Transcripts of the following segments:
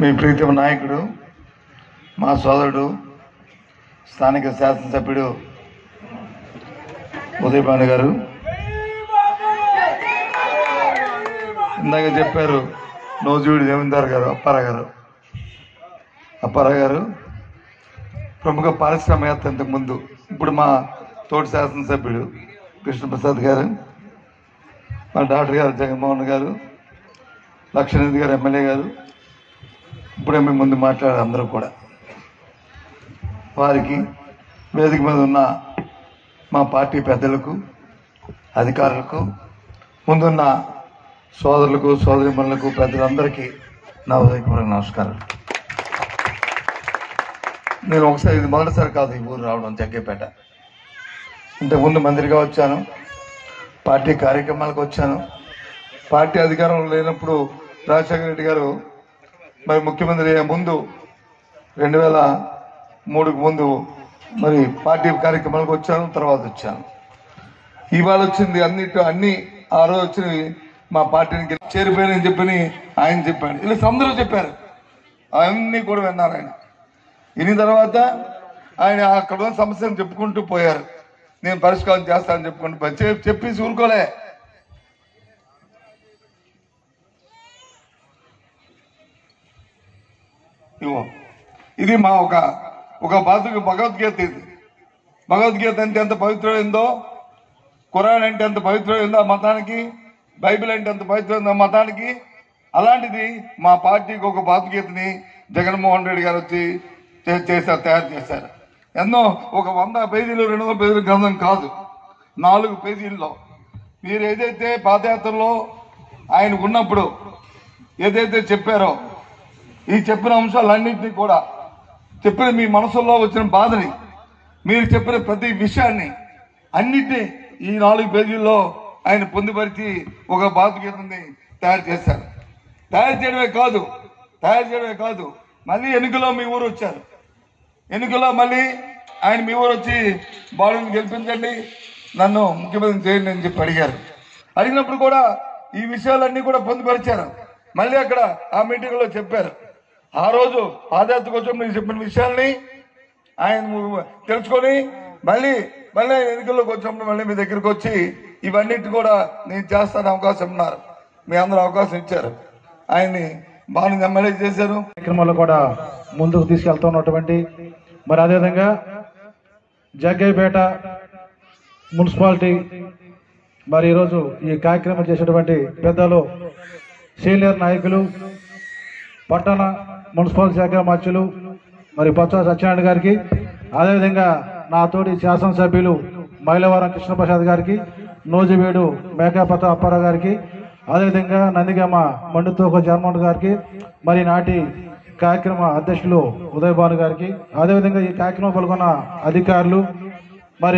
మీ ప్రీతమ నాయకుడు మా సోదరుడు స్థానిక శాసనసభ్యుడు ఉదయభాను గారు ఇందాక చెప్పారు నోజుడి జమీందార్ గారు అప్పారా గారు అప్పారా గారు ప్రముఖ పారిశ్రామికవేత్త ఇంతకు ముందు ఇప్పుడు మా తోటి శాసనసభ్యుడు కృష్ణప్రసాద్ గారు మా డాక్టర్ గారు జగన్మోహన్ గారు లక్ష్మణ్ గారు ఎమ్మెల్యే గారు ఇప్పుడే మేము ముందు మాట్లాడారు అందరూ కూడా వారికి వేదిక మీద ఉన్న మా పార్టీ పెద్దలకు అధికారులకు ముందున్న సోదరులకు సోదరిమణులకు పెద్దలందరికీ నా ఉదయపూర్వక నమస్కారం నేను ఒకసారి ఇది మొదటిసారి కాదు ఈ ఊరు రావడం జగ్గేపేట ఇంతకుముందు మంత్రిగా వచ్చాను పార్టీ కార్యక్రమాలకు వచ్చాను పార్టీ అధికారంలో లేనప్పుడు రాజశేఖర రెడ్డి గారు మరి ముఖ్యమంత్రి అయ్యే ముందు రెండు వేల మూడుకు ముందు మరి పార్టీ కార్యక్రమాలకు వచ్చాను తర్వాత వచ్చాను ఇవాళ వచ్చింది అన్నిటి అన్ని ఆ రోజు వచ్చినవి మా పార్టీని చేరిపోయానని చెప్పని ఆయన చెప్పాడు ఇలా అందరూ చెప్పారు అవన్నీ కూడా విన్నారు ఆయన విని తర్వాత ఆయన అక్కడ ఉన్న సమస్యను చెప్పుకుంటూ పోయారు నేను పరిష్కారం చేస్తానని చెప్పుకుంటూ పోయి- చె- చెప్పి ఊరుకోలే ఇగో ఇది మా ఒక ఒక బాధకు భగవద్గీత ఇది భగవద్గీత అంటే ఎంత పవిత్రమైందో ఖురాన్ అంటే ఎంత పవిత్రమైందో ఆ మతానికి బైబిల్ అంటే ఎంత పవిత్రమైందో ఆ మతానికి అలాంటిది మా పార్టీకి ఒక భగవద్గీతని జగన్మోహన్ రెడ్డి గారు వచ్చి చే- చేశారు తయారు చేశారు ఎన్నో ఒక వంద పేజీలు రెండు వందల పేజీల గ్రంథం కాదు నాలుగు పేజీల్లో మీరు ఏదైతే పాదయాత్రలో ఆయన ఉన్నప్పుడు ఏదైతే చెప్పారో ఈ చెప్పిన అంశాలన్నింటినీ కూడా చెప్పిన మీ మనసులో వచ్చిన బాధని మీరు చెప్పిన ప్రతి విషయాన్ని అన్నిటినీ ఈ నాలుగు పేజీల్లో ఆయన పొందుపరిచి ఒక బాధగీతాన్ని తయారు చేశారు తయారు చేయడమే కాదు తయారు చేయడమే కాదు మళ్ళీ ఎన్నికల్లో మీ ఊరు వచ్చారు ఎన్నికల్లో మళ్ళీ ఆయన మీ ఊరు వచ్చి బాలుని గెలిపించండి నన్ను ముఖ్యమంత్రి చేయండి అని చెప్పి అడిగారు అడిగినప్పుడు కూడా ఈ విషయాలన్నీ కూడా పొందుపరిచారు మళ్ళీ అక్కడ ఆ మీటింగ్లో చెప్పారు ఆ రోజు పాదయాత్రకు వచ్చి మీరు చెప్పిన విషయాల్ని ఆయన తెలుసుకొని మళ్ళీ మళ్ళీ ఆయన ఎన్నికల్లోకి వచ్చినప్పుడు మళ్ళీ మీ దగ్గరికి వచ్చి ఇవన్నిటి కూడా నేను చేస్తాను అవకాశం ఉన్నారు మీ అందరూ అవకాశం ఇచ్చారు ఆయన్ని బాగా ఎమ్మెల్యే చేశారు కార్యక్రమాలు కూడా ముందుకు తీసుకెళ్తున్నటువంటి మరి అదేవిధంగా జగ్గయ్యపేట మున్సిపాలిటీ మరి ఈరోజు ఈ కార్యక్రమం చేసేటువంటి పెద్దలు సీనియర్ నాయకులు పట్టణ మున్సిపల్ శాఖ మార్చులు మరి పచ్చ సత్యనారాయణ గారికి అదేవిధంగా నా తోటి శాసనసభ్యులు మైలవరం కృష్ణప్రసాద్ గారికి నోజివేడు మేకాపత అప్పారావు గారికి అదేవిధంగా నందిగామ మండుతోక జగన్మోహన్ గారికి మరి నాటి కార్యక్రమ అధ్యక్షులు ఉదయ్ భాను గారికి అదేవిధంగా ఈ కార్యక్రమం పాల్గొన్న అధికారులు మరి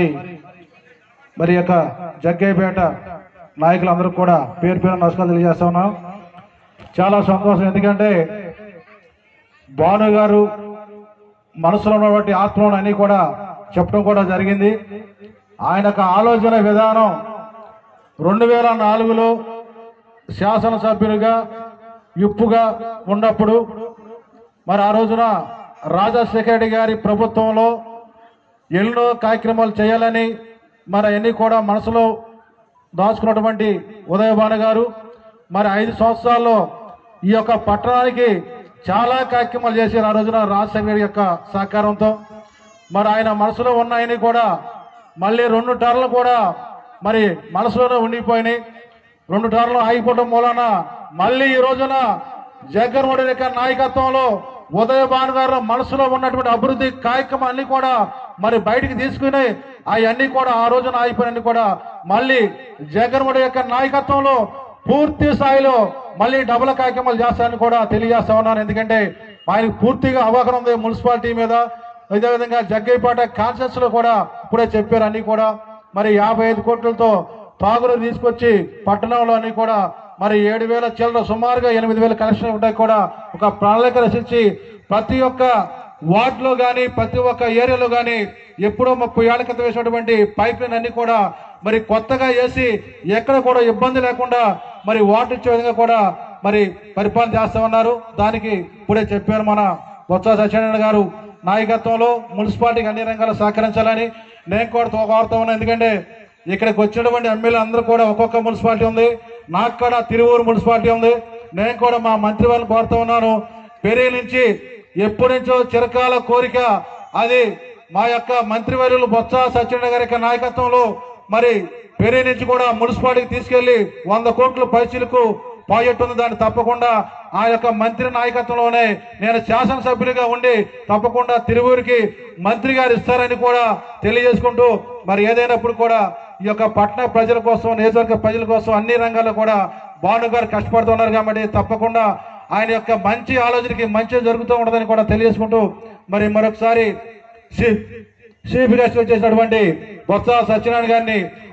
మరి యొక్క జగ్గయ్యపేట నాయకులందరూ కూడా పేరు పేరు నమస్కారం తెలియజేస్తా ఉన్నాం చాలా సంతోషం ఎందుకంటే భాను గారు మనసులో ఉన్నటువంటి ఆత్మలను అన్ని కూడా చెప్పడం కూడా జరిగింది ఆయన యొక్క ఆలోచన విధానం రెండు వేల నాలుగులో శాసనసభ్యునిగా ఇప్పుగా ఉన్నప్పుడు మరి ఆ రోజున రాజశేఖర రెడ్డి గారి ప్రభుత్వంలో ఎన్నో కార్యక్రమాలు చేయాలని మరి అన్ని కూడా మనసులో దాచుకున్నటువంటి ఉదయభాను గారు మరి ఐదు సంవత్సరాల్లో ఈ యొక్క పట్టణానికి చాలా కార్యక్రమాలు చేశారు ఆ రోజున రాజశేఖర రెడ్డి యొక్క సహకారంతో మరి ఆయన మనసులో ఉన్నాయని కూడా మళ్ళీ రెండు టర్లు కూడా మరి మనసులోనే ఉండిపోయినాయి రెండు టర్లు ఆగిపోవడం మూలన మళ్ళీ ఈ రోజున జగన్మోహన్ రెడ్డి యొక్క నాయకత్వంలో ఉదయ భాను గారు మనసులో ఉన్నటువంటి అభివృద్ధి కార్యక్రమాన్ని కూడా మరి బయటికి తీసుకుని అవన్నీ కూడా ఆ రోజున ఆగిపోయినన్ని కూడా మళ్ళీ జగన్మోహన్ రెడ్డి యొక్క నాయకత్వంలో పూర్తి స్థాయిలో మళ్ళీ డబుల్ కార్యక్రమాలు చేస్తారని కూడా తెలియజేస్తా ఉన్నాను ఎందుకంటే ఆయనకు పూర్తిగా అవగాహన ఉంది మున్సిపాలిటీ మీద అదేవిధంగా జగ్గైపేట కాన్సెన్స్ లో కూడా ఇప్పుడే చెప్పారు అన్ని కూడా మరి యాభై ఐదు కోట్లతో తాగురు తీసుకొచ్చి పట్టణంలో అన్ని కూడా మరి ఏడు వేల చిల్లర సుమారుగా ఎనిమిది వేల కలెక్షన్ ఉంటాయి కూడా ఒక ప్రణాళిక రచించి ప్రతి ఒక్క వార్డులో కానీ ప్రతి ఒక్క ఏరియాలో కానీ ఎప్పుడో ముప్పై ఏళ్ల క్రితం వేసినటువంటి పైప్ లైన్ అన్ని కూడా మరి కొత్తగా వేసి ఎక్కడ కూడా ఇబ్బంది లేకుండా మరి వాటర్ ఇచ్చే విధంగా కూడా మరి పరిపాలన చేస్తా ఉన్నారు దానికి ఇప్పుడే చెప్పారు మన బొత్స సత్యనారాయణ గారు నాయకత్వంలో మున్సిపాలిటీకి అన్ని రంగాలు సహకరించాలని నేను కూడా తో- కోరుతా ఉన్నాను ఎందుకంటే ఇక్కడికి వచ్చినటువంటి ఎమ్మెల్యే అందరూ కూడా ఒక్కొక్క మున్సిపాలిటీ ఉంది నాకు కూడా తిరువూరు మున్సిపాలిటీ ఉంది నేను కూడా మా మంత్రి వాళ్ళని కోరుతా ఉన్నాను పెరిగి నుంచి ఎప్పటి నుంచో చిరకాల కోరిక అది మా యొక్క మంత్రివర్యులు బొత్స సత్యనారాయణ గారి యొక్క నాయకత్వంలో మరి పెరిగి నుంచి కూడా మున్సిపాలిటీకి తీసుకెళ్లి వంద కోట్ల పైసలకు ప్రాజెక్ట్ ఉంది దాన్ని తప్పకుండా ఆ యొక్క మంత్రి నాయకత్వంలోనే నేను శాసనసభ్యుడిగా ఉండి తప్పకుండా తిరువూరికి మంత్రి గారు ఇస్తారని కూడా తెలియజేసుకుంటూ మరి ఏదైనప్పుడు కూడా ఈ యొక్క పట్టణ ప్రజల కోసం నియోజకవర్గ ప్రజల కోసం అన్ని రంగాల్లో కూడా భాను గారు కష్టపడుతున్నారు కాబట్టి తప్పకుండా ఆయన యొక్క మంచి ఆలోచనకి మంచి జరుగుతూ ఉంటుందని కూడా తెలియజేసుకుంటూ మరి మరొకసారి చీఫ్ చీఫ్ గెస్ట్ వచ్చేసినటువంటి బొత్స సత్యనారాయణ గారిని